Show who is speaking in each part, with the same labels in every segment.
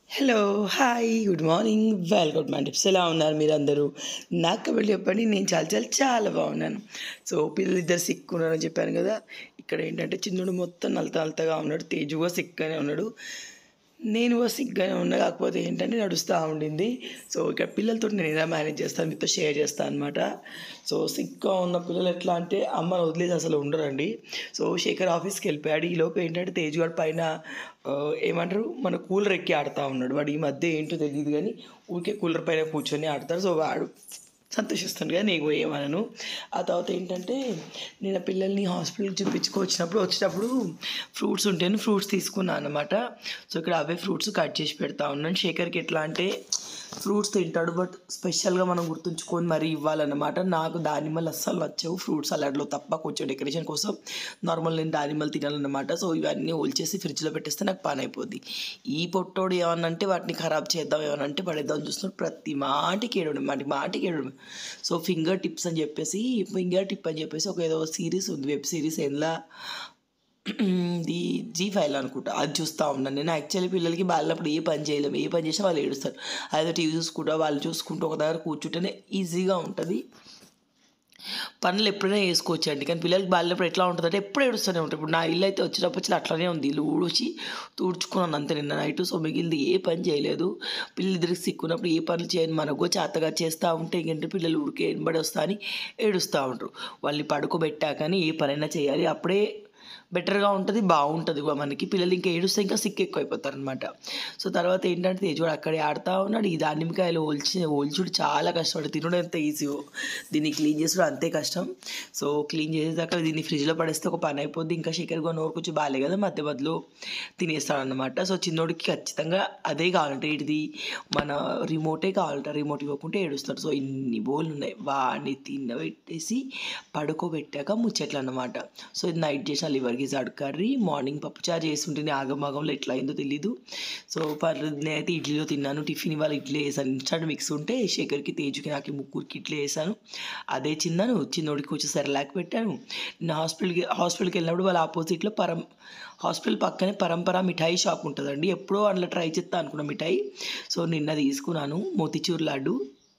Speaker 1: hello hi good morning welcome my tips ఎలా ఉన్నారు మీరందరూ నాకు కాబట్టి చెప్పండి నేను చాలా చాలా చాలా బాగున్నాను సో పిల్లలు ఇద్దరు సిక్ ఉన్నారని చెప్పాను కదా ఇక్కడ ఏంటంటే చిన్నడు మొత్తం నలత నలతగా ఉన్నాడు తేజు కూడా సిక్గానే ఉన్నాడు నేను కూడా సిగ్గానే ఉన్నా కాకపోతే ఏంటంటే నడుస్తూ ఉండింది సో ఇక్కడ పిల్లలతో నేను ఎలా మేనేజ్ చేస్తాను మీతో షేర్ చేస్తాను అనమాట సో సిగ్గా ఉన్న పిల్లలు ఎట్లా అంటే అమ్మని వదిలేసి అసలు ఉండరండి సో శేఖర్ ఆఫీస్కి వెళ్ళిపోయాడు ఈ లోపు ఏంటంటే తేజ్ గారు పైన ఆ, ఏమంటారు మన కూలర్ ఎక్కి ఆడుతూ ఉన్నాడు వాడు ఈ మధ్య ఏంటో తెలియదు కానీ ఊరికే కూలర్ పైన కూర్చొని ఆడతాడు సో వాడు సంతోషిస్తాను కదా నేను ఏమనను ఆ తర్వాత ఏంటంటే నేను ఆ పిల్లల్ని హాస్పిటల్కి చూపించుకొచ్చినప్పుడు వచ్చేటప్పుడు ఫ్రూట్స్ ఉంటేనే ఫ్రూట్స్ తీసుకున్నాను అనమాట సో ఇక్కడ అవే ఫ్రూట్స్ కట్ చేసి పెడతా ఉన్నాను శేఖర్కి ఎట్లా అంటే ఫ్రూట్స్ తింటాడు బట్ స్పెషల్గా మనం గుర్తుంచుకొని మరీ ఇవ్వాలన్నమాట నాకు దానిమ్మలు అస్సలు వచ్చావు ఫ్రూట్ సలాడ్లో తప్ప కొంచెం డెకరేషన్ కోసం నార్మల్ నేను దానిమ్మలు తినాలన్నమాట సో ఇవన్నీ ఓల్చేసి ఫ్రిడ్జ్లో పెట్టేస్తే నాకు పని అయిపోద్ది ఈ పొట్టోడు ఏమన్నంటే వాటిని ఖరాబ్ చేద్దాం ఏమనంటే పడేద్దాం చూస్తున్నాడు ప్రతి మాటికి ఏడవడం మాటి మాటికి ఏడవడం సో ఫింగర్ టిప్స్ అని చెప్పేసి ఫింగర్ టిప్ అని చెప్పేసి ఒక ఏదో సిరీస్ ఉంది వెబ్ సిరీస్ ఎలా ది జీ ఫైల్ అనుకుంటా అది చూస్తూ ఉన్నాను నేను యాక్చువల్లీ పిల్లలకి బాలినప్పుడు ఏ పని చేయలేము ఏ పని చేసినా వాళ్ళు ఏడుస్తారు అదే టీవీ చూసుకుంటా వాళ్ళు చూసుకుంటూ ఒక దగ్గర కూర్చుంటేనే ఈజీగా ఉంటుంది పనులు ఎప్పుడైనా చేసుకోవచ్చు అండి కానీ పిల్లలకి బాలినప్పుడు ఎట్లా ఉంటుందంటే ఎప్పుడు ఏడుస్తూనే ఉంటాయి ఇప్పుడు నా ఇల్లు అయితే వచ్చినప్పుడు వచ్చి అట్లానే ఉంది ఇల్లు ఊడ్చి తూడ్చుకున్నాను అంతే నిన్న నైట్ సో మిగిలింది ఏ పని చేయలేదు పిల్లలిద్దరికి సిక్కున్నప్పుడు ఏ పనులు చేయని మనకు చేతగా చేస్తూ ఉంటే ఏంటంటే పిల్లలు ఉడికే ఎనబడి వస్తా అని ఏడుస్తూ ఉంటారు వాళ్ళని పడుకోబెట్టాక కానీ ఏ పనైనా చేయాలి అప్పుడే బెటర్గా ఉంటుంది బాగుంటుంది కూడా మనకి పిల్లలు ఇంకా ఏడుస్తే ఇంకా సిక్ ఎక్కువ అయిపోతారు అనమాట సో తర్వాత ఏంటంటే తేజుడు అక్కడే ఆడుతూ ఉన్నాడు ఈ దానిమ్మకాయలు ఓల్చి ఓల్చుడు చాలా కష్టపడి తినడం ఎంత ఈజీ దీన్ని క్లీన్ చేసుడు అంతే కష్టం సో క్లీన్ చేసేదాకా దీన్ని ఫ్రిడ్జ్లో పడేస్తే ఒక పని అయిపోద్ది ఇంకా శేఖర్ కూడా నోరు కొంచెం బాగాలే కదా మధ్య మధ్యలో తినేస్తాడు అనమాట సో చిన్నోడికి ఖచ్చితంగా అదే కావాలంటే ఇది మన రిమోటే కావాలంట రిమోట్ ఇవ్వకుంటే ఏడుస్తాడు సో ఇన్ని బోళ్ళు ఉన్నాయి వాడిని తినబెట్టేసి పడుకోబెట్టాక ముచ్చట్లు అన్నమాట సో ఇది నైట్ చేసిన లివర్ గిజాడ్ కర్రీ మార్నింగ్ పప్పుచారు చేస్తుంటే ఆగమాగంలో ఎట్లా అయిందో తెలీదు సో పర్లేదు నేనైతే ఇడ్లీలో తిన్నాను టిఫిన్ ఇవాళ ఇడ్లీ వేసాను ఇన్స్టాంట్ మిక్స్ ఉంటే శేఖర్కి తేజుకి నాకు ముగ్గురికి ఇడ్లీ వేసాను అదే చిన్నాను చిన్నోడికి కొంచెం సెరలాక్ పెట్టాను నేను హాస్పిటల్కి హాస్పిటల్కి వెళ్ళినప్పుడు వాళ్ళ ఆపోజిట్లో పరం హాస్పిటల్ పక్కనే పరంపర మిఠాయి షాప్ ఉంటుందండి ఎప్పుడో అందులో ట్రై చేస్తా అనుకున్న మిఠాయి సో నిన్న తీసుకున్నాను మోతిచూర్ లడ్డు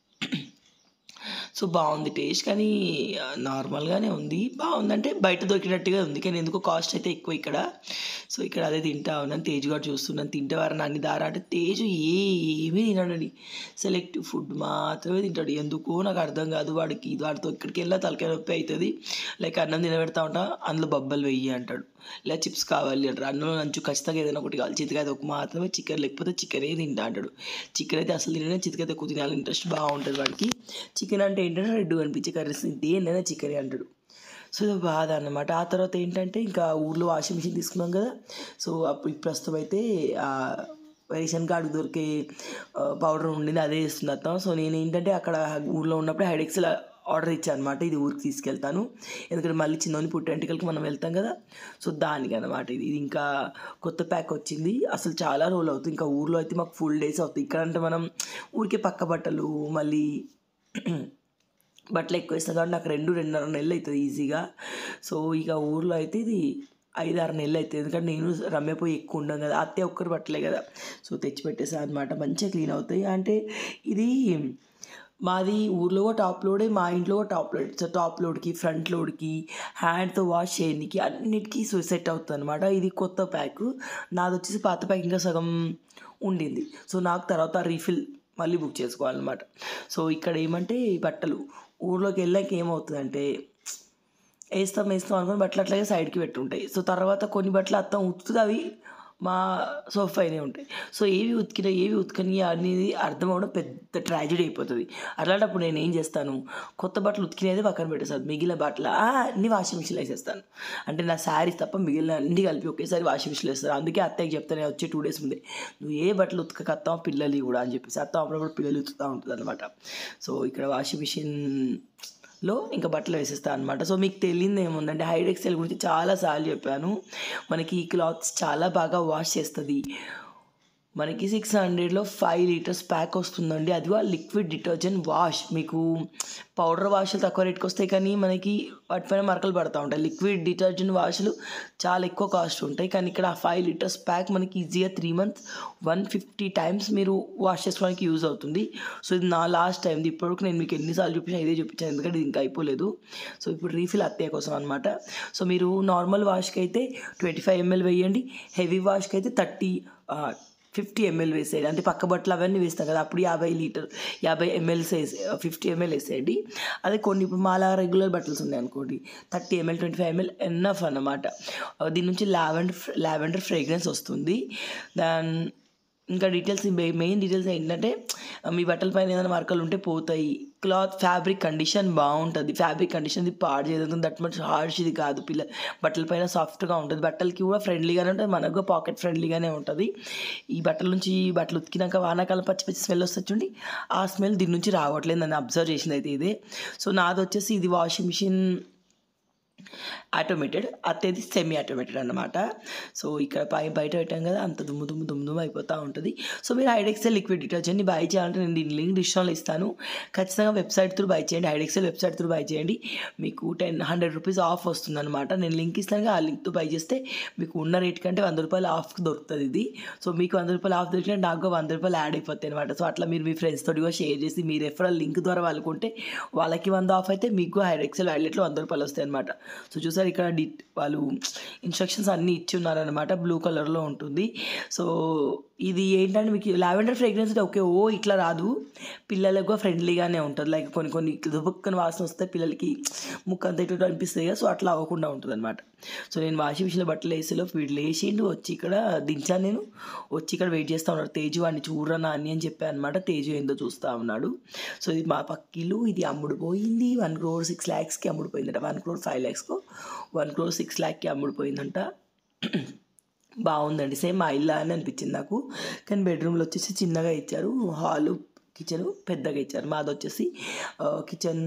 Speaker 1: సో బాగుంది టేస్ట్ కానీ ఆ, నార్మల్గానే ఉంది బాగుందంటే బయట దొరికినట్టుగా ఉంది కానీ ఎందుకో కాస్ట్ అయితే ఎక్కువ ఇక్కడ సో ఇక్కడ అదే తింటా ఉన్నాను తేజ్ కూడా చూస్తున్నాను తింటేవారని అన్ని దారా అంటే తేజు ఏమీ తినడండి సెలెక్టివ్ ఫుడ్ మాత్రమే తింటాడు ఎందుకో నాకు అర్థం కాదు వాడికి వాడితో ఇక్కడికి వెళ్ళా తలకాయ నొప్పి అవుతుంది లైక్ అన్నం తినబెడతా ఉంటా అందులో బబ్బలు వెయ్యి అంటాడు ఇలా చిప్స్ కావాలి అంటారు అన్నం నంచు ఖచ్చితంగా ఏదైనా ఒకటి కావాలి చితికాయ ఒక మాత్రమే చికెన్ లేకపోతే చికెనే తింటా అంటాడు చికెన్ అయితే అసలు తిననే చితికాయ ఎక్కువ తినాలి ఇంట్రెస్ట్ బాగుంటుంది వాడికి చికెన్ అంటే ఏంటంటే రెడ్ అనిపించే కర్రీస్ దేన్నైనా చికెన్ అంటాడు సో ఇది బాధ అన్నమాట ఆ తర్వాత ఏంటంటే ఇంకా ఊర్లో వాషింగ్ మిషన్ తీసుకున్నాం కదా సో అప్పుడు ఇప్పుడు ప్రస్తుతం అయితే ఆ రేషన్ కార్డు దొరికే పౌడర్ ఉండింది అదే ఇస్తుంది అత్తం సో నేను ఏంటంటే అక్కడ ఊర్లో ఉన్నప్పుడు హైడెక్స్లో ఆర్డర్ ఇచ్చాను అనమాట ఇది ఊరికి తీసుకెళ్తాను ఎందుకంటే మళ్ళీ చిన్నోని పుట్టెంటికలకి మనం వెళ్తాం కదా సో దానికి అనమాట ఇది ఇది ఇంకా కొత్త ప్యాక్ వచ్చింది అసలు చాలా రోజులు అవుతుంది ఇంకా ఊర్లో అయితే మాకు ఫుల్ డేస్ అవుతుంది ఇక్కడ అంటే మనం ఊరికే పక్క బట్టలు మళ్ళీ బట్టలు ఎక్కువ వేస్తాం కాబట్టి నాకు రెండు రెండున్నర నెలలు అవుతుంది ఈజీగా సో ఇక ఊర్లో అయితే ఇది ఐదారు నెలలు అవుతుంది ఎందుకంటే నేను రమ్య పోయి ఎక్కువ ఉండం కదా అత్తే ఒక్కరు బట్టలే కదా సో తెచ్చి పెట్టేసా అనమాట మంచిగా క్లీన్ అవుతాయి అంటే ఇది మాది ఊర్లో కూడా టాప్ లోడే మా ఇంట్లో కూడా టాప్ లోడ్ సో టాప్ లోడ్కి ఫ్రంట్ లోడ్కి హ్యాండ్తో వాష్ చేయడానికి అన్నిటికీ సో సెట్ అవుతుంది అనమాట ఇది కొత్త ప్యాక్ నాది వచ్చేసి పాత ప్యాక్ ఇంకా సగం ఉండింది సో నాకు తర్వాత రీఫిల్ మళ్ళీ బుక్ చేసుకోవాలన్నమాట సో ఇక్కడ ఏమంటే ఈ బట్టలు ఊర్లోకి వెళ్ళాక ఏమవుతుందంటే వేస్తాం వేస్తాం అనుకుని బట్టలు అట్లాగే సైడ్కి పెట్టుంటాయి సో తర్వాత కొన్ని బట్టలు అత్తం ఉతుకుతుంది అవి మా సోఫానే ఉంటాయి సో ఏవి ఉతికినా ఏవి ఉతికని అనేది అర్థం అవడం పెద్ద ట్రాజడీ అయిపోతుంది అలాంటప్పుడు నేను ఏం చేస్తాను కొత్త బట్టలు ఉతికినది పక్కన పెట్టేస్తాను మిగిలిన బట్టలు ఆ, అన్ని వాషింగ్ మిషన్లో వేసేస్తాను అంటే నా శారీస్ తప్ప మిగిలిన అన్ని కలిపి ఒకేసారి వాషింగ్ మిషన్లో వేస్తాను అందుకే అత్తయ్యకి చెప్తాను నేను వచ్చే టూ డేస్ ముందే నువ్వు ఏ బట్టలు ఉతకక అత్తాం పిల్లలు కూడా అని చెప్పేసి అత్తం అప్పుడప్పుడు పిల్లలు ఉతుకుతూ ఉంటుంది అనమాట సో ఇక్కడ వాషింగ్ మిషన్ లో ఇంకా బట్టలు వేసేస్తాను అనమాట సో మీకు తెలియదు ఏముందంటే హైడ్ ఎక్సెల్ గురించి చాలాసార్లు చెప్పాను మనకి ఈ క్లాత్స్ చాలా బాగా వాష్ చేస్తుంది మనకి సిక్స్ హండ్రెడ్లో ఫైవ్ లీటర్స్ ప్యాక్ వస్తుందండి అది కూడా లిక్విడ్ డిటర్జెంట్ వాష్ మీకు పౌడర్ వాష్లు తక్కువ రేట్కి వస్తాయి కానీ మనకి వాటిపైన మరకలు పడుతూ ఉంటాయి లిక్విడ్ డిటర్జెంట్ వాష్లు చాలా ఎక్కువ కాస్ట్ ఉంటాయి కానీ ఇక్కడ ఫైవ్ లీటర్స్ ప్యాక్ మనకి ఈజీగా three months one fifty times మీరు వాష్ చేసుకోవడానికి యూజ్ అవుతుంది సో ఇది నా లాస్ట్ టైం ఇప్పటివరకు నేను మీకు ఎన్నిసార్లు చూపించాను ఇదే చూపించాను ఎందుకంటే ఇది ఇంకా అయిపోలేదు సో ఇప్పుడు రీఫిల్ అత్తయ్య కోసం అనమాట సో మీరు నార్మల్ వాష్కి అయితే ట్వంటీ ఫైవ్ ఎంఎల్ వేయండి హెవీ వాష్కి అయితే థర్టీ ఫిఫ్టీ ఎంఎల్ వేసేయండి అంటే పక్క బట్టలు అవన్నీ వేస్తాం కదా అప్పుడు యాభై లీటర్ యాభై ఎంఎల్స్ వేసే ఫిఫ్టీ ఎంఎల్ వేసేయండి అదే కొన్ని ఇప్పుడు మాలా రెగ్యులర్ బట్టల్స్ ఉన్నాయి అనుకోండి thirty ml twenty five ml enough అన్నమాట దీని నుంచి లావెండర్ లావెండర్ ఫ్రేగ్రెన్స్ వస్తుంది దాని ఇంకా డీటెయిల్స్ మెయిన్ డీటెయిల్స్ ఏంటంటే మీ బట్టల పైన ఏదైనా మరకలు ఉంటే పోతాయి క్లాత్ ఫ్యాబ్రిక్ కండిషన్ బాగుంటుంది ఫ్యాబ్రిక్ కండిషన్ ఇది పాడు చేయదు దట్ మచ్ హార్ష్ ఇది కాదు పిల్ల బట్టల పైన సాఫ్ట్గా ఉంటుంది బట్టలకి కూడా ఫ్రెండ్లీగానే ఉంటుంది మనకు కూడా పాకెట్ ఫ్రెండ్లీగానే ఉంటుంది ఈ బట్టల నుంచి ఈ బట్టలు ఉతికినాక వానాకాలం పచ్చి పచ్చి స్మెల్ వస్తుంది చూడండి ఆ స్మెల్ దీని నుంచి రావట్లేదు నన్ను అబ్జర్వ్ చేసింది అయితే ఇదే సో నాది వచ్చేసి ఇది వాషింగ్ మిషన్ ఆటోమేటెడ్ అత్తేది సెమీ ఆటోమేటెడ్ అనమాట సో ఇక్కడ పై బయట పెట్టాం కదా అంత దుమ్ము దుమ్ము దుమ్ము దుమ్ము అయిపోతూ ఉంటుంది సో మీరు హైడెక్సెల్ లిక్విడ్ డిటర్జెంట్ని బై చేయాలంటే నేను దీని లింక్ డిస్కౌంట్లో ఇస్తాను ఖచ్చితంగా వెబ్సైట్ త్రూ బై చేయండి హైడెక్సెల్ వెబ్సైట్ త్రూ బై చేయండి మీకు టెన్ హండ్రెడ్ రూపీస్ ఆఫ్ వస్తుంది అనమాట నేను లింక్ ఇస్తాను ఆ లింక్తో బై చేస్తే మీకు ఉన్న రేట్ కంటే వంద రూపాయలు ఆఫ్ దొరుకుతుంది ఇది సో మీకు వంద రూపాయలు ఆఫ్ దొరికినా నాకు వంద రూపాయలు యాడ్ అయిపోతాయి అనమాట సో అట్లా మీరు మీ ఫ్రెండ్స్ తోటి కూడా షేర్ చేసి మీ రెఫరల్ లింక్ ద్వారా వాళ్ళకుంటే వాళ్ళకి వంద ఆఫ్ అయితే మీకు హైడెక్సెల్ వ్యాలెట్లో వంద రూపాయలు వస్తాయి అనమాట సో చూసారు ఇక్కడ డి వాళ్ళు ఇన్స్ట్రక్షన్స్ అన్నీ ఇచ్చి ఉన్నారనమాట బ్లూ కలర్లో ఉంటుంది సో ఇది ఏంటంటే మీకు లావెండర్ ఫ్రేగ్రెన్స్ ఓకే ఓ ఇట్లా రాదు పిల్లలకు కూడా ఫ్రెండ్లీగానే ఉంటుంది లైక్ కొన్ని కొన్ని దుబ్బక్కని వాసన వస్తే పిల్లలకి ముక్కు అంత ఇటు అనిపిస్తుంది కదా సో అట్లా అవ్వకుండా ఉంటుంది అనమాట సో నేను వాషింగ్ మిషన్లో బట్టలు వేసేలో వీడు లేచిండు వచ్చి ఇక్కడ దించాను నేను వచ్చి ఇక్కడ వెయిట్ చేస్తూ ఉన్నాడు తేజు వాడిని చూడరా నాని అని చెప్పాను అనమాట తేజు ఏందో చూస్తూ ఉన్నాడు సో ఇది మా పక్కిలు ఇది అమ్ముడు పోయింది వన్ క్రోర్ సిక్స్ ల్యాక్స్కి అమ్ముడు పోయిందట వన్ క్రోర్ ఫైవ్ ల్యాక్స్కో వన్ క్రోర్ సిక్స్ ల్యాక్కి అమ్ముడు పోయిందంట బాగుందండి సేమ్ మా ఇల్లా అని అనిపించింది నాకు కానీ బెడ్రూమ్లో వచ్చేసి చిన్నగా ఇచ్చారు హాలు కిచెన్ పెద్దగా ఇచ్చారు మాది వచ్చేసి కిచెన్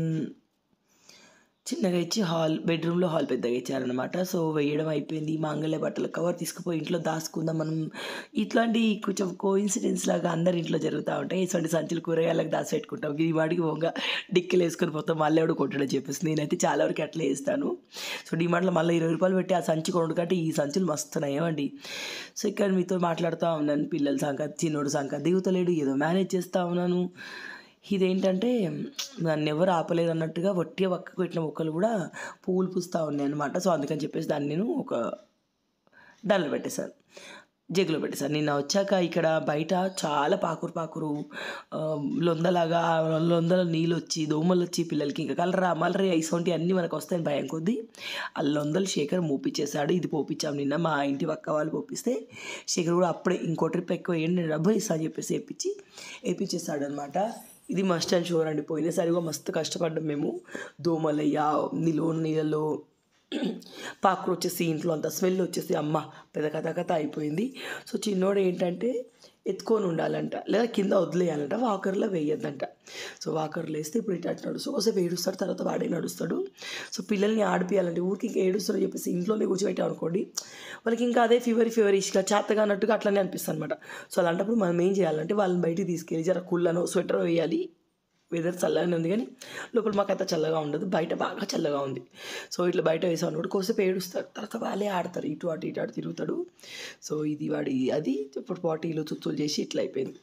Speaker 1: చిన్నగా ఇచ్చి హాల్ బెడ్రూమ్లో హాల్ పెద్దగా ఇచ్చారనమాట సో వేయడం అయిపోయింది మాంగళ్య బట్టల కవర్ తీసుకుపోయి ఇంట్లో దాచుకుందాం మనం ఇట్లాంటి కొంచెం కోఇన్సిడెన్స్ లాగా అందరి ఇంట్లో జరుగుతూ ఉంటాయి ఇటువంటి సంచులు కూరగాయలకు దాచి పెట్టుకుంటాం ఈ వాడికి పోగా డిక్కలు వేసుకొని పోతాం మళ్ళీ ఎవడు కొట్టడం చెప్పేసి నేనైతే చాలా వరకు అట్లా వేస్తాను సో డిమాండ్లో మళ్ళీ ఇరవై రూపాయలు పెట్టి ఆ సంచి కొనుడు కంటే ఈ సంచులు మస్తున్నాయి ఏమండి సో ఇక్కడ మీతో మాట్లాడుతూ ఉన్నాను పిల్లల సంగతి చిన్నోడు సంగతి దిగుతలేడు ఏదో మేనేజ్ చేస్తూ ఉన్నాను ఇదేంటంటే దాన్ని ఎవరు ఆపలేరు అన్నట్టుగా వట్టిగా పక్కకు పెట్టిన మొక్కలు కూడా పువ్వులు పూస్తూ ఉన్నాయి అనమాట సో అందుకని చెప్పేసి దాన్ని నేను ఒక దానిలో పెట్టేశాను జగ్గులో పెట్టేశాను నిన్న వచ్చాక ఇక్కడ బయట చాలా పాకురు పాకురు ఆ, లొందలాగా లొందల నీళ్ళు వచ్చి దోమలు వచ్చి పిల్లలకి ఇంకా కలరా మలరా ఇసొంటి అన్నీ మనకు వస్తాయని భయం కొద్దీ ఆ లొందలు శేఖర్ మూపించేశాడు ఇది పోపించాం నిన్న మా ఇంటి పక్క వాళ్ళు పోపిస్తే శేఖర్ కూడా అప్పుడే ఇంకో ట్రిప్ ఎక్కువ వేయండి నేను డబ్బులు ఇస్తా అని చెప్పేసి వేపించి వేపించేస్తాడు అనమాట ఇది మస్ట్ అండ్ షూర్ అండి పోయినసారి కూడా మస్తు కష్టపడ్డాం మేము దోమలయ్యా నిలో నీళ్ళలో పాకులు వచ్చేసి ఇంట్లో అంత స్మెల్ వచ్చేసి అమ్మ పెద్ద కథ కథ అయిపోయింది సో చిన్నోడు ఏంటంటే ఎత్తుకొని ఉండాలంట లేదా కింద వదిలేయాలంట వాకర్లో వేయొద్దంట సో వాకర్లో వేస్తే ఇప్పుడు ఇటు అటు నడుస్తూ ఒకసేపు ఏడుస్తాడు తర్వాత వాడే నడుస్తాడు సో పిల్లల్ని ఆడిపియాలంటే ఊరికి ఇంకా ఏడుస్తాడు చెప్పేసి ఇంట్లోనే కూర్చోబెట్టాం అనుకోండి వాళ్ళకి ఇంకా అదే ఫీవర్ ఫీవర్ ఇష్గా చేతగా అన్నట్టుగా అట్లనే అనిపిస్తుంది అనమాట సో అలాంటప్పుడు మనం ఏం చేయాలంటే వాళ్ళని బయటికి తీసుకెళ్ళి జర కుళ్ళనో స్వెటర్ వేయాలి వెదర్ చల్లగానే ఉంది కానీ లోపల మాకు అంత చల్లగా ఉండదు బయట బాగా చల్లగా ఉంది సో ఇట్లా బయట వేసాను కూడా కోసేపు ఏడుస్తారు తర్వాత వాళ్ళే ఆడతారు ఇటు అటు ఇటు అటు తిరుగుతాడు సో ఇది వాడి అది ఇప్పుడు పాటీలు చుచ్చులు చేసి ఇట్లా అయిపోయింది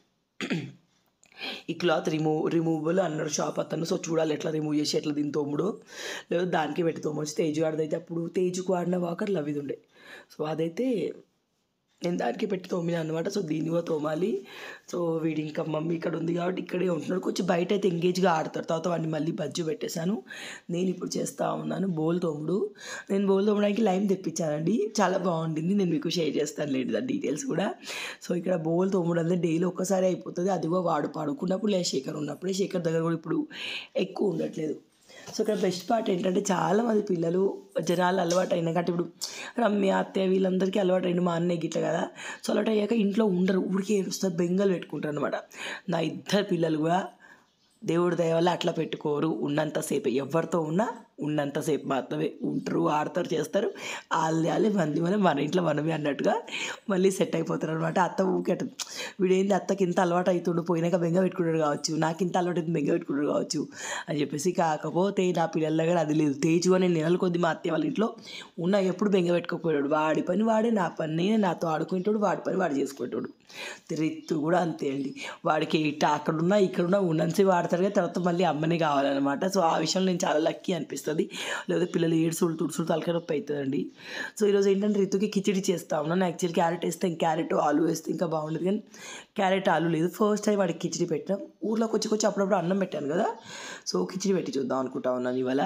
Speaker 1: ఈ క్లాత్ రిమూవ్ రిమూవబుల్ అన్నాడు షాప్ అతను సో చూడాలి ఎట్లా రిమూవ్ చేసి ఎట్లా దీని తోముడు లేదా దానికి పెట్టి తోమొచ్చి తేజు ఆడదైతే అప్పుడు తేజుకు ఆడిన వాకర్లు అవి ఉండే సో అదైతే నేను దానికి పెట్టి తోమినా అనమాట సో దీన్ని కూడా తోమాలి సో వీడి ఇంకా మమ్మీ ఇక్కడ ఉంది కాబట్టి ఇక్కడే ఉంటున్నాడు కొంచెం బయట అయితే ఎంగేజ్గా ఆడతారు తర్వాత వాడిని మళ్ళీ బజ్జు పెట్టేశాను నేను ఇప్పుడు చేస్తూ ఉన్నాను బోల్ తోముడు నేను బోల్ తోమడానికి లైమ్ తెప్పించానండి చాలా బాగుండింది నేను మీకు షేర్ చేస్తాను లేదు దాని డీటెయిల్స్ కూడా సో ఇక్కడ బోల్ తోముడు అనేది డైలీ ఒక్కసారి అయిపోతుంది అది కూడా వాడు పడుకున్నప్పుడు లేదా శేఖర్ ఉన్నప్పుడే శేఖర్ దగ్గర కూడా ఇప్పుడు ఎక్కువ ఉండట్లేదు సో ఇక్కడ బెస్ట్ పార్ట్ ఏంటంటే చాలామంది పిల్లలు జనాలు అలవాటు అయినా కాబట్టి ఇప్పుడు రమ్య అత్తయ్య వీళ్ళందరికీ అలవాటు అయింది మా అన్నయ్య గిట్ల కదా సో అలవాటు అయ్యాక ఇంట్లో ఉండరు ఊరికే ఏడుస్తారు బెంగలు పెట్టుకుంటారు అనమాట నా ఇద్దరు పిల్లలు కూడా దేవుడి దయ వల్ల అట్లా పెట్టుకోరు ఉన్నంతసేపు ఎవరితో ఉన్నా ఉన్నంతసేపు మాత్రమే ఉంటారు ఆడతారు చేస్తారు వాళ్ళు వాళ్ళే మంది మనం మన ఇంట్లో మనమే అన్నట్టుగా మళ్ళీ సెట్ అయిపోతారు అనమాట అత్త ఊకే అంటుంది, వీడేంది అత్తకి ఇంత అలవాటు అవుతుండు పోయినాక బెంగ పెట్టుకున్నాడు కావచ్చు నాకు ఇంత అలవాటు అయితే బెంగ పెట్టుకున్నాడు కావచ్చు అని చెప్పేసి కాకపోతే నా పిల్లల దగ్గర అది లేదు తేజు అనే నెలల కొద్ది మా అత్తయ్య వాళ్ళ ఇంట్లో ఉన్న ఎప్పుడు బెంగ పెట్టుకోపోయాడు వాడి పని వాడే నా పని నేనే నాతో ఆడుకుంటాడు వాడి పని వాడు చేసుకుంటాడు రిత్తు కూడా అంతే అండి వాడికి ఇట్ట అక్కడున్నా ఇక్కడున్నా ఉన్నంతసేపు ఆడతాడు కానీ తర్వాత మళ్ళీ అమ్మనే కావాలన్నమాట సో ఆ విషయంలో నేను చాలా లక్కీ అనిపిస్తుంది లేదా పిల్లలు ఏడుసుడు తుడుసుడు తలకాయ నొప్పి అవుతుందండి సో ఈరోజు ఏంటంటే రితుకి కిచిడి చేస్తా ఉన్నాను యాక్చువల్ క్యారెట్ వేస్తే క్యారెట్ ఆలు వేస్తే ఇంకా బాగుండదు కానీ క్యారెట్ ఆలు లేదు ఫస్ట్ టైం వాడికి కిచిడి పెట్టాం ఊర్లోకి వచ్చి వచ్చి అప్పుడప్పుడు అన్నం పెట్టాను కదా సో కిచిడి పెట్టి చూద్దాం అనుకుంటా ఉన్నాను ఇవాళ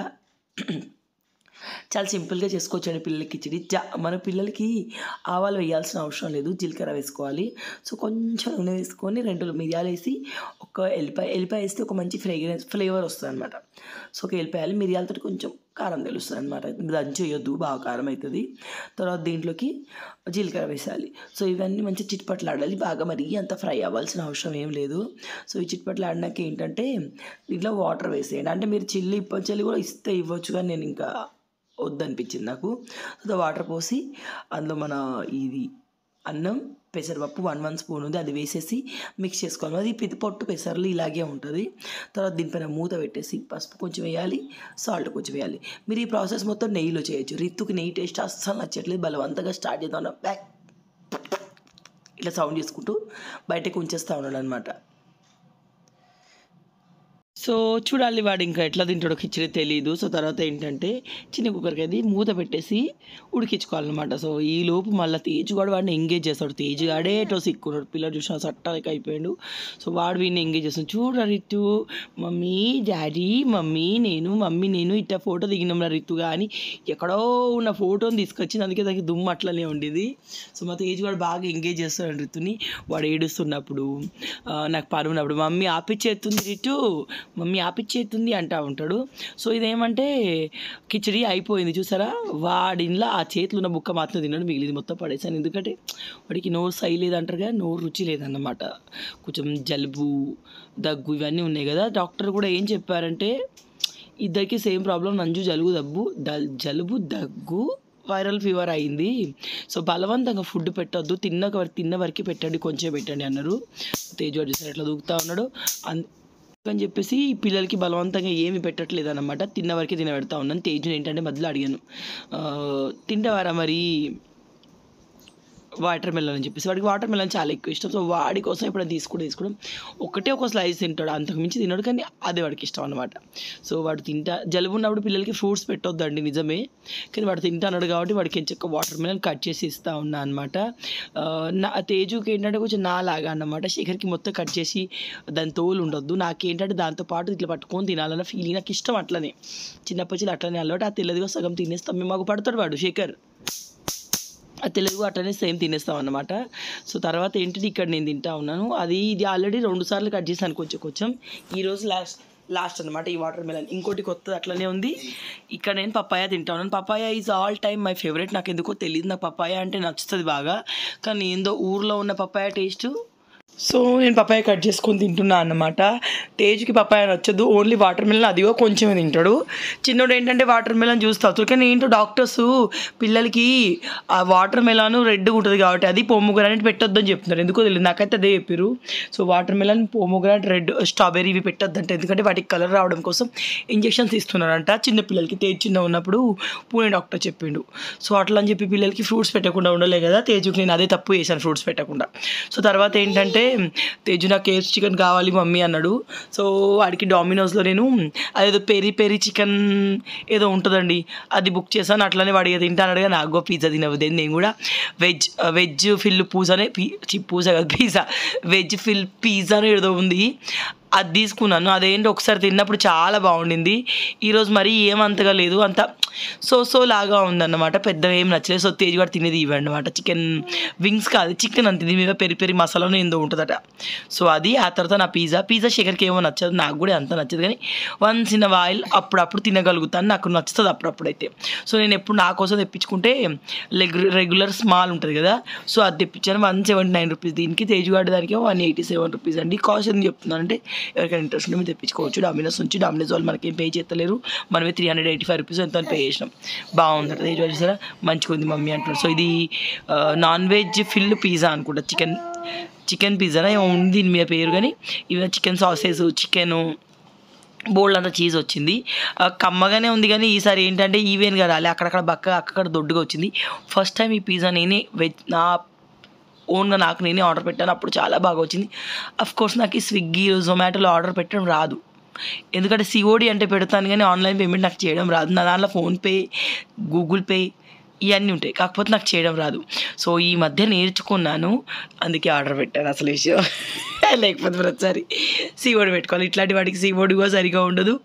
Speaker 1: చాలా సింపుల్గా చేసుకోవచ్చండి పిల్లలకి కిచిడి జా మన పిల్లలకి ఆవాలు వేయాల్సిన అవసరం లేదు జీలకర్ర వేసుకోవాలి సో కొంచెం నూనె వేసుకొని రెండు మిరియాలు వేసి ఒక ఎల్లిపాయ ఎల్లిపాయ వేస్తే ఒక మంచి ఫ్రేగ్రెన్స్ ఫ్లేవర్ వస్తుంది అనమాట సో ఒక ఎల్లిపాయలు మిరియాలతో కొంచెం కారం తెలుస్తుంది అనమాట దంచి వేయొద్దు బాగా కారం అవుతుంది తర్వాత దీంట్లోకి జీలకర్ర వేసాలి సో ఇవన్నీ మంచి చిట్పట్లు ఆడాలి బాగా మరి అంత ఫ్రై అవ్వాల్సిన అవసరం ఏం లేదు సో ఈ చిట్పట్లు ఆడినాక ఏంటంటే దీంట్లో వాటర్ వేసేయండి అంటే మీరు చిల్లి ఇప్పచెల్లి కూడా ఇస్తే ఇవ్వచ్చు కానీ నేను ఇంకా వద్దనిపించింది నాకు సో వాటర్ పోసి అందులో మన ఇది అన్నం పెసరపప్పు వన్ వన్ స్పూన్ ఉంది అది వేసేసి మిక్స్ చేసుకోవాలి అది పిది పొట్టు పెసర్లు ఇలాగే ఉంటుంది తర్వాత దీనిపైన మూత పెట్టేసి పసుపు కొంచెం వేయాలి సాల్ట్ కొంచెం వేయాలి మీరు ఈ ప్రాసెస్ మొత్తం నెయ్యిలో చేయొచ్చు రిత్తుకి నెయ్యి టేస్ట్ అస్సలు నచ్చట్లేదు బలవంతంగా స్టార్ట్ చేద్దాం బ్యాక్ ఇట్లా సౌండ్ చేసుకుంటూ బయటకు ఉంచేస్తూ ఉన్నాడు అనమాట సో చూడాలి వాడు ఇంకా ఎట్లా తింటాడో కిచిడి తెలియదు సో తర్వాత ఏంటంటే చిన్న కుక్కర్కి అది మూత పెట్టేసి ఉడికించుకోవాలన్నమాట సో ఈ లోపు మళ్ళీ తేజ్ కూడా వాడిని ఎంగేజ్ చేస్తాడు తేజ్ గాడే ఎటో సిక్కున్నాడు పిల్లడు చూసిన సట్టాలకి అయిపోయాడు సో వాడు వీడిని ఎంగేజ్ చేస్తాడు చూడ రితు మమ్మీ డాడీ మమ్మీ నేను మమ్మీ నేను ఇట్లా ఫోటో దిగినాం రా రితు కానీ ఎక్కడో ఉన్న ఫోటోని తీసుకొచ్చింది అందుకే దానికి దుమ్ము అట్లనే ఉండేది సో మా తేజ్ కూడా బాగా ఎంగేజ్ చేస్తాడు రితుని వాడు ఏడుస్తున్నప్పుడు ఆ, నాకు పని ఉన్నప్పుడు మమ్మీ ఆపిచ్చేస్తుంది రిటు మమ్మీ ఆపిచ్చేస్తుంది అంటా ఉంటాడు సో ఇదేమంటే కిచడి అయిపోయింది చూసారా వాడిన్లా ఆ చేతిలో ఉన్న బుక్క మాత్రం తిన్నాడు మిగిలింది మొత్తం పడేసాను ఎందుకంటే వాడికి నోరు సై లేదంటారు కదా నోరు రుచి లేదన్నమాట కొంచెం జలుబు దగ్గు ఇవన్నీ ఉన్నాయి కదా డాక్టర్ కూడా ఏం చెప్పారంటే ఇద్దరికి సేమ్ ప్రాబ్లం నంజు జలుబు దబ్బు ద- జలుబు దగ్గు వైరల్ ఫీవర్ అయింది సో బలవంతంగా ఫుడ్ పెట్టొద్దు తిన్న తిన్న వరకు పెట్టండి కొంచెం పెట్టండి అన్నారు తేజు వాడు చూసారు ఎట్లా దూకుతా ఉన్నాడు అన్ అని చెప్పేసి ఈ పిల్లలకి బలవంతంగా ఏమి పెట్టట్లేదు అనమాట తిన్న వరకే తినబెడతా ఉన్నాను తేజుని ఏంటంటే మధ్యలో అడిగాను "ఆ, తింటావారా మరి వాటర్ మెలన్ అని చెప్పేసి వాడికి వాటర్ మెలన్ చాలా ఎక్కువ ఇష్టం సో వాడి కోసం ఇప్పుడు తీసుకోవడం తీసుకోవడం ఒకటే ఒక స్లైస్ తింటాడు అంతకు మించి తినడు కానీ అదే వాడికి ఇష్టం అనమాట సో వాడు తింటా జలుబు ఉన్నప్పుడు పిల్లలకి ఫ్రూట్స్ పెట్టొద్దండి నిజమే కానీ వాడు తింటా అన్నాడు కాబట్టి వాడికి ఎంచక్క వాటర్ మెలన్ కట్ చేసి ఇస్తా ఉన్నా అనమాట నా తేజుకి ఏంటంటే కొంచెం నాలాగా అన్నమాట శేఖర్కి మొత్తం కట్ చేసి దాని తోలు ఉండొద్దు నాకేంటంటే దాంతో పాటు ఇట్లా పట్టుకొని తినాలన్న ఫీలింగ్ నాకు ఇష్టం అట్లనే చిన్నప్పటి నుంచి అట్లనే అలవాటు ఆ తెల్లదిగా సగం తినేస్తాం మేము మాకు పడతాడు వాడు శేఖర్ ఆ తెలుగు అట్లనే సేమ్ తినేస్తాం అన్నమాట సో తర్వాత ఏంటంటే ఇక్కడ నేను తింటా ఉన్నాను అది ఇది ఆల్రెడీ రెండు సార్లు కట్ చేశాను కొంచెం కొంచెం ఈరోజు లాస్ట్ లాస్ట్ అనమాట ఈ వాటర్ మెలన్ ఇంకోటి కొత్తది అట్లనే ఉంది ఇక్కడ నేను పప్పాయ తింటా ఉన్నాను papaya is all time my favourite నాకు ఎందుకో తెలియదు నాకు పప్పాయ అంటే నచ్చుతుంది బాగా కానీ ఏందో ఊర్లో ఉన్న పప్పాయ టేస్ట్ సో నేను పప్పాయ కట్ చేసుకొని తింటున్నా అన్నమాట తేజ్కి పప్పాయ నచ్చదు ఓన్లీ వాటర్ మిలన్ అదిగో కొంచెమే తింటాడు చిన్నోడు ఏంటంటే వాటర్ మిలన్ జ్యూస్ తాగుతాడు కానీ ఏంటో డాక్టర్స్ పిల్లలకి ఆ వాటర్ మిలన్ రెడ్ ఉంటుంది కాబట్టి అది పొమ్మగ్రానైట్ పెట్టొద్దు అని చెప్తున్నారు ఎందుకో తెలియదు నాకైతే అదే చెప్పారు so watermelon pomegranate red strawberry ఇవి పెట్టొద్దంటే ఎందుకంటే వాటికి కలర్ రావడం కోసం ఇంజెక్షన్స్ ఇస్తున్నారంట చిన్న పిల్లలకి తేజ్ చిన్న ఉన్నప్పుడు పూణే డాక్టర్ చెప్పిండు సో అట్లా అని చెప్పి పిల్లలకి ఫ్రూట్స్ పెట్టకుండా ఉండలే కదా తేజుకి నేను అదే తప్పు చేశాను ఫ్రూట్స్ పెట్టకుండా సో తర్వాత ఏంటంటే తేజు నాకు కేఎఫ్ చికెన్ కావాలి మమ్మీ అన్నాడు సో వాడికి డామినోస్లో నేను అదేదో పెరి పెరి చికెన్ ఏదో ఉంటుందండి అది బుక్ చేశాను అట్లనే వాడికి తింటాను అడిగా నాకు పిజ్జా తినవద్దు నేను కూడా వెజ్ వెజ్ ఫిల్ పూజానే పీ పూజ కాదు పిజ్జా వెజ్ ఫిల్ పిజ్జా అని ఏదో ఉంది అది తీసుకున్నాను అదేంటి ఒకసారి తిన్నప్పుడు చాలా బాగుండింది ఈరోజు మరీ ఏమంతగా లేదు అంత సో సో లాగా ఉందన్నమాట పెద్ద ఏం నచ్చలేదు సో తేజ్ కూడా తినేది ఇవ్వండి అనమాట చికెన్ వింగ్స్ కాదు చికెన్ అంత దీని మీద పెరి పెరి మసాలాను ఏందో ఉంటుందట సో అది ఆ తర్వాత నా పిజ్జా పిజ్జా శేఖర్కి ఏమో నచ్చదు నాకు కూడా అంత నచ్చదు కానీ వన్స్ ఇన్ ఆయిల్ అప్పుడప్పుడు తినగలుగుతాను నాకు నచ్చుతుంది అప్పుడప్పుడు అయితే సో నేను ఎప్పుడు నా కోసం తెప్పించుకుంటే రెగ్యులర్ స్మాల్ ఉంటుంది కదా సో అది తెప్పించాను వన్ సెవెంటీ నైన్ రూపీస్ దీనికి తేజుగాడి దానికి వన్ ఎయిటీ సెవెన్ రూపీస్ అండి కాస్ట్ ఎందుకు చెప్తున్నాను అంటే ఎవరికైనా ఇంట్రెస్ట్ ఉంటే మీరు తెప్పించుకోవచ్చు డామినోస్ నుంచి డామినోస్ వాళ్ళు మనకేం పే చేస్తలేరు మనమే three hundred eighty five rupees ఎంతో పే చేసినాం బాగుంది తేజు చూసారా మంచిగా ఉంది మమ్మీ అంటున్నారు సో ఇది నాన్ వెజ్ ఫిల్ పిజ్జా అనుకుంటా చికెన్ చికెన్ పిజ్జా ఏమో ఉంది దీని మీద పేరు కానీ ఇవి చికెన్ సాసెస్ చికెను బోల్డ్ అంతా చీజ్ వచ్చింది ఆ, కమ్మగానే ఉంది కానీ ఈసారి ఏంటంటే ఈవెన్గా రాలే అక్కడక్కడ బక్క అక్కడ దొడ్డుగా వచ్చింది ఫస్ట్ టైం ఈ పిజ్జా నేనే వెజ్ నా ఓన్గా నాకు నేనే ఆర్డర్ పెట్టాను అప్పుడు చాలా బాగా వచ్చింది అఫ్ కోర్స్ నాకు ఈ స్విగ్గీ జొమాటోలో ఆర్డర్ పెట్టడం రాదు ఎందుకంటే సిఓడి అంటే పెడతాను కానీ ఆన్లైన్ పేమెంట్ నాకు చేయడం రాదు నా దాంట్లో ఫోన్పే గూగుల్ పే ఇవన్నీ ఉంటాయి కాకపోతే నాకు చేయడం రాదు సో ఈ మధ్య నేర్చుకున్నాను అందుకే ఆర్డర్ పెట్టాను అసలు విషయం లేకపోతే ప్రతిసారి సీబోర్డు పెట్టుకోవాలి ఇట్లాంటి వాటికి సీబోర్డు కూడా సరిగా ఉండదు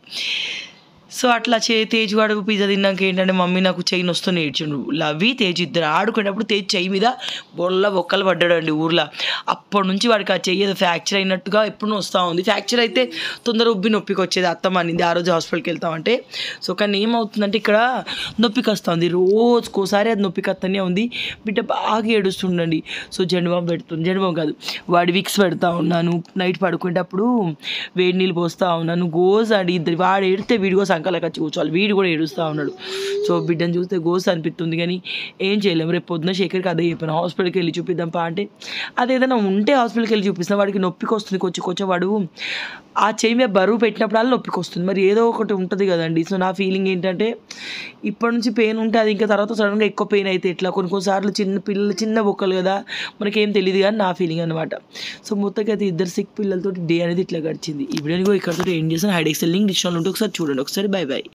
Speaker 1: సో అట్లా చే తేజ్ వాడు పిజ్జా తిన్నాక ఏంటంటే మమ్మీ నాకు చెయ్యి నొస్తూనే ఏడ్చిండు లవి తేజ్ ఇద్దరు ఆడుకునేటప్పుడు తేజ్ చెయ్యి మీద బొల్ల బొక్కలు పడ్డాడండి ఊర్లో అప్పటి నుంచి వాడికి ఆ చెయ్యి ఏదో ఫ్రాక్చర్ అయినట్టుగా ఎప్పుడు వస్తూ ఉంది ఫ్రాక్చర్ అయితే తొందర ఉబ్బి నొప్పికి వచ్చేది అత్తమ్మ అనింది ఆ రోజు హాస్పిటల్కి వెళ్తామంటే సో కానీ ఏమవుతుందంటే ఇక్కడ నొప్పికి వస్తుంది రోజుకోసారి అది నొప్పికి వస్తూనే ఉంది బిడ్డ బాగా ఏడుస్తుండండి సో జండుబాం పెడుతుంది జండుబాం కాదు వాడి విక్స్ పెడతా ఉన్నాను నైట్ పడుకునేటప్పుడు వేడి నీళ్ళు పోస్తూ ఉన్నాను గోస్ అడి ఇద్దరు వాడు ఏడితే వీడి కూడా సంకలకి వచ్చి కూర్చోవాలి వీడు కూడా ఏడుస్తూ ఉన్నాడు సో బిడ్డను చూస్తే గోస్ అనిపిస్తుంది కానీ ఏం చేయలేము రేపు పొద్దున శేఖర్కి అదే చెప్పాను హాస్పిటల్కి వెళ్ళి చూపిద్దాం పా అంటే అది ఏదైనా ఉంటే హాస్పిటల్కి వెళ్ళి చూపిస్తాం వాడికి నొప్పికి వస్తుంది కొంచెం కొంచెం వాడు ఆ చెయ్యి మీద బరువు పెట్టినప్పుడు నొప్పికి వస్తుంది మరి ఏదో ఒకటి ఉంటుంది కదండి సో నా ఫీలింగ్ ఏంటంటే ఇప్పటి నుంచి పెయిన్ ఉంటే అది ఇంకా తర్వాత సడన్గా ఎక్కువ పెయిన్ అయితే ఎట్లా కొన్ని కొన్నిసార్లు చిన్న పిల్లలు చిన్న బొక్కలు కదా మనకేం తెలియదు కానీ నా ఫీలింగ్ అనమాట సో మొత్తంగా అయితే ఇద్దరు సిక్ పిల్లలతో డే అనేది ఇట్లా గడిచింది ఈ వీడియోని కూడా ఇక్కడతో ఏం చేస్తాను హైడెక్స్ లింక్ డిస్కౌంట్ ఉంటే ఒకసారి చూడండి ఒకసారి బై బై